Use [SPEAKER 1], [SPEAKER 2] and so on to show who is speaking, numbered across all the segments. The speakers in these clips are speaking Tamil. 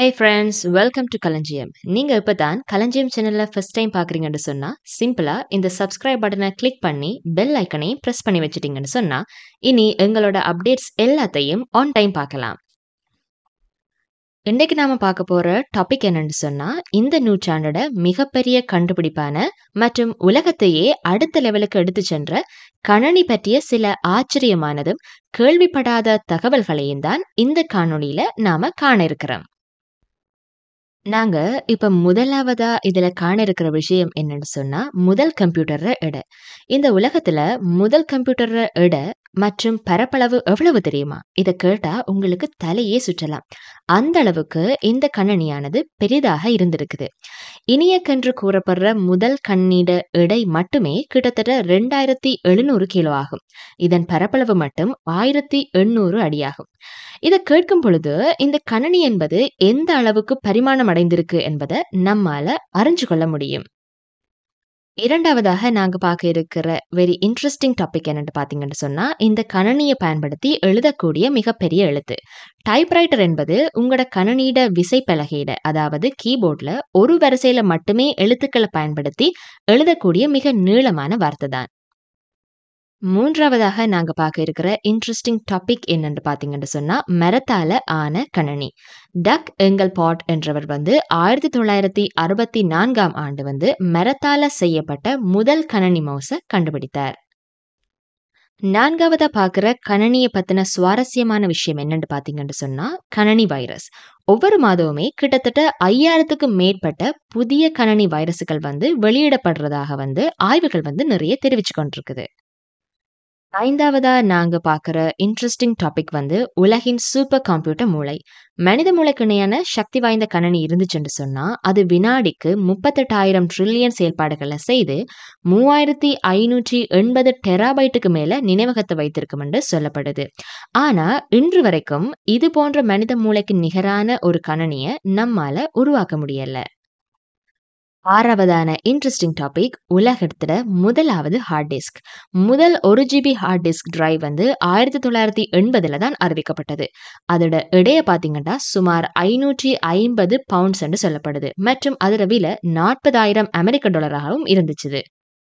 [SPEAKER 1] ஹே ஃப்ரெண்ட்ஸ் வெல்கம் டு களஞ்சியம் நீங்கள் இப்போ தான் களஞ்சியம் சேனலில் ஃபஸ்ட் டைம் பார்க்குறீங்கன்னு சொன்னால் சிம்பிளாக இந்த சப்ஸ்கிரைப் பட்டனை கிளிக் பண்ணி பெல் ஐக்கனையும் ப்ரெஸ் பண்ணி வச்சிட்டிங்கன்னு சொன்னால் இனி எங்களோட அப்டேட்ஸ் எல்லாத்தையும் ஆன் டைம் பார்க்கலாம் இன்றைக்கு நாம் பார்க்க போகிற டாபிக் என்னன்னு சொன்னால் இந்த நூற்றாண்டோட மிகப்பெரிய கண்டுபிடிப்பான மற்றும் உலகத்தையே அடுத்த லெவலுக்கு எடுத்து சென்ற கணனி பற்றிய சில ஆச்சரியமானதும் கேள்விப்படாத தகவல்களையும் தான் இந்த காணொளியில நாம காண இருக்கிறோம் நாங்க இப்ப முதலாவதா இதுல காண இருக்கிற விஷயம் என்னன்னு சொன்னா முதல் கம்ப்யூட்டர் எடை இந்த உலகத்துல முதல் கம்ப்யூட்டர் எடை மற்றும் பரப்பளவு எவ்வளவு தெரியுமா இதை கேட்டா உங்களுக்கு தலையே சுற்றலாம் அந்த அளவுக்கு இந்த கணனியானது பெரிதாக இருந்திருக்குது இனியக்கன்று கூறப்படுற முதல் கண்ணிட எடை மட்டுமே கிட்டத்தட்ட ரெண்டாயிரத்தி எழுநூறு கிலோ ஆகும் இதன் பரப்பளவு மட்டும் ஆயிரத்தி எண்ணூறு அடியாகும் இதை கேட்கும் பொழுது இந்த கணனி என்பது எந்த அளவுக்கு பரிமாணம் அடைந்திருக்கு என்பதை நம்மால அறிஞ்சு கொள்ள முடியும் இரண்டாவதாக நாங்க பார்க்க இருக்கிற வெரி இன்ட்ரெஸ்டிங் டாபிக் என்னன்னு பாத்தீங்கன்னு சொன்னா இந்த கணனியை பயன்படுத்தி எழுதக்கூடிய மிகப்பெரிய எழுத்து டைப்ரைட்டர் என்பது உங்களோட கணனியிட விசைப்பலகையிட அதாவது கீபோர்ட்ல ஒரு வரிசையில மட்டுமே எழுத்துக்களை பயன்படுத்தி எழுதக்கூடிய மிக நீளமான வார்த்தை தான் மூன்றாவதாக நாங்க பார்க்க இருக்கிற இன்ட்ரெஸ்டிங் டாபிக் என்னன்னு பாத்தீங்கன்னு சொன்னா மரத்தால ஆன கணனி டக் எங்கல் பாட் என்றவர் வந்து ஆயிரத்தி தொள்ளாயிரத்தி அறுபத்தி நான்காம் ஆண்டு வந்து மரத்தால செய்யப்பட்ட முதல் கணனி மவுச கண்டுபிடித்தார் நான்காவதா பார்க்குற கணனியை பத்தின சுவாரஸ்யமான விஷயம் என்னன்னு பாத்தீங்கன்னு சொன்னா கணனி வைரஸ் ஒவ்வொரு மாதமுமே கிட்டத்தட்ட ஐயாயிரத்துக்கும் மேற்பட்ட புதிய கணனி வைரசுகள் வந்து வெளியிடப்படுறதாக வந்து ஆய்வுகள் வந்து நிறைய தெரிவிச்சு கொண்டிருக்குது ஐந்தாவதா நாங்க பார்க்குற இன்ட்ரெஸ்டிங் டாபிக் வந்து உலகின் சூப்பர் கம்ப்யூட்டர் மூளை மனித மூளைக்கு இணையான சக்தி வாய்ந்த கணனி இருந்துச்சுன்னு சொன்னா அது வினாடிக்கு முப்பத்தெட்டாயிரம் ட்ரில்லியன் செயல்பாடுகளை செய்து மூவாயிரத்தி ஐநூற்றி எண்பது டெராபைட்டுக்கு மேல நினைவகத்தை வைத்திருக்கும் என்று சொல்லப்படுது ஆனா இன்று வரைக்கும் இது போன்ற மனித மூளைக்கு நிகரான ஒரு கணனியை நம்மால உருவாக்க முடியல ஆறாவதான இன்ட்ரெஸ்டிங் டாபிக் உலகத்துல முதலாவது ஹார்ட் டிஸ்க் முதல் ஒரு ஜிபி ஹார்ட் டிஸ்க் டிரைவ் வந்து ஆயிரத்தி தொள்ளாயிரத்தி எண்பதுல தான் அறிவிக்கப்பட்டது அதோட இடைய பாத்தீங்கன்னா சுமார் ஐநூற்றி ஐம்பது பவுண்ட்ஸ் என்று சொல்லப்படுது மற்றும் அதோட விலை நாற்பதாயிரம் அமெரிக்க டாலராகவும் இருந்துச்சு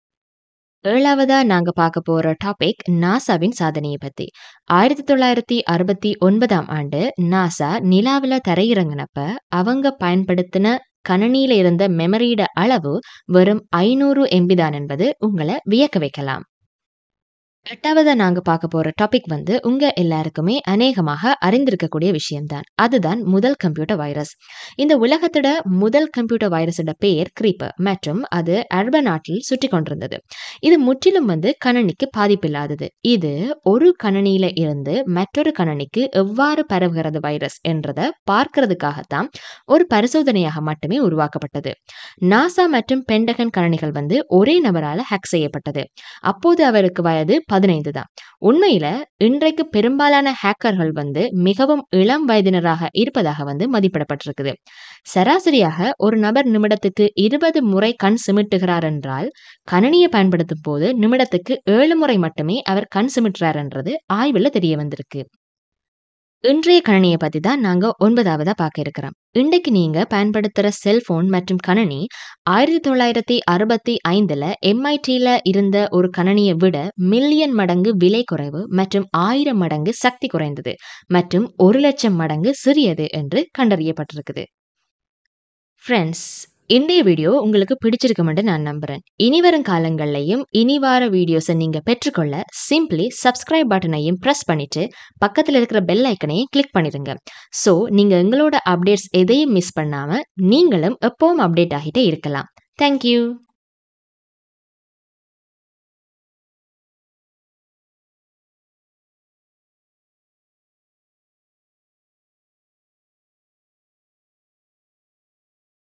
[SPEAKER 1] ஏழாவதா நாங்க பார்க்க போற டாபிக் நாசாவின் சாதனையை பத்தி ஆயிரத்தி தொள்ளாயிரத்தி அறுபத்தி ஒன்பதாம் ஆண்டு நாசா நிலாவில தரையிறங்கினப்ப அவங்க பயன்படுத்தின கணனியில இருந்த மெமரியோட அளவு வெறும் ஐநூறு எம்பி தான் என்பது உங்களை வியக்க வைக்கலாம் எட்டாவதா நாங்க பார்க்க போற டாபிக் வந்து உங்க எல்லாருக்குமே அநேகமாக அறிந்திருக்கக்கூடிய விஷயம்தான் அதுதான் முதல் கம்ப்யூட்டர் வைரஸ் இந்த உலகத்தோட முதல் கம்ப்யூட்டர் வைரஸோட பெயர் கிரீப்பர் மற்றும் அது அரப நாட்டில் சுற்றி கொண்டிருந்தது இது முற்றிலும் வந்து கணனிக்கு பாதிப்பில்லாதது இது ஒரு கணனியில இருந்து மற்றொரு கணனிக்கு எவ்வாறு பரவுகிறது வைரஸ் என்றதை பார்க்கறதுக்காகத்தான் ஒரு பரிசோதனையாக மட்டுமே உருவாக்கப்பட்டது நாசா மற்றும் பெண்டகன் கணனிகள் வந்து ஒரே நபரால ஹேக் செய்யப்பட்டது அப்போது அவருக்கு வயது பதினைந்து தான் உண்மையில இன்றைக்கு பெரும்பாலான ஹேக்கர்கள் வந்து மிகவும் இளம் வயதினராக இருப்பதாக வந்து மதிப்பிடப்பட்டிருக்குது சராசரியாக ஒரு நபர் நிமிடத்துக்கு இருபது முறை கண் சிமிட்டுகிறார் என்றால் கணினியை பயன்படுத்தும் போது நிமிடத்துக்கு ஏழு முறை மட்டுமே அவர் கண் சிமிட்டுறார் என்றது ஆய்வுல தெரிய வந்திருக்கு இன்றைய கணனியை பத்தி தான் நாங்க ஒன்பதாவதா பார்க்க இருக்கிறோம் இன்றைக்கு நீங்க பயன்படுத்துற செல்போன் மற்றும் கணனி ஆயிரத்தி தொள்ளாயிரத்தி அறுபத்தி ஐந்துல எம்ஐடியில இருந்த ஒரு கணனியை விட மில்லியன் மடங்கு விலை குறைவு மற்றும் ஆயிரம் மடங்கு சக்தி குறைந்தது மற்றும் ஒரு லட்சம் மடங்கு சிறியது என்று கண்டறியப்பட்டிருக்குது ஃப்ரெண்ட்ஸ் இன்றைய வீடியோ உங்களுக்கு பிடிச்சிருக்குமென்று நான் நம்புறேன் இனி வரும் காலங்கள்லையும் இனி வார வீடியோஸை நீங்க பெற்றுக்கொள்ள சிம்பிளி சப்ஸ்கிரைப் பட்டனையும் ப்ரெஸ் பண்ணிட்டு பக்கத்தில் இருக்கிற பெல் ஐக்கனையும் கிளிக் பண்ணிடுங்க ஸோ நீங்க எங்களோட அப்டேட்ஸ் எதையும் மிஸ் பண்ணாம நீங்களும் எப்பவும் அப்டேட் ஆகிட்டே இருக்கலாம் தேங்க்யூ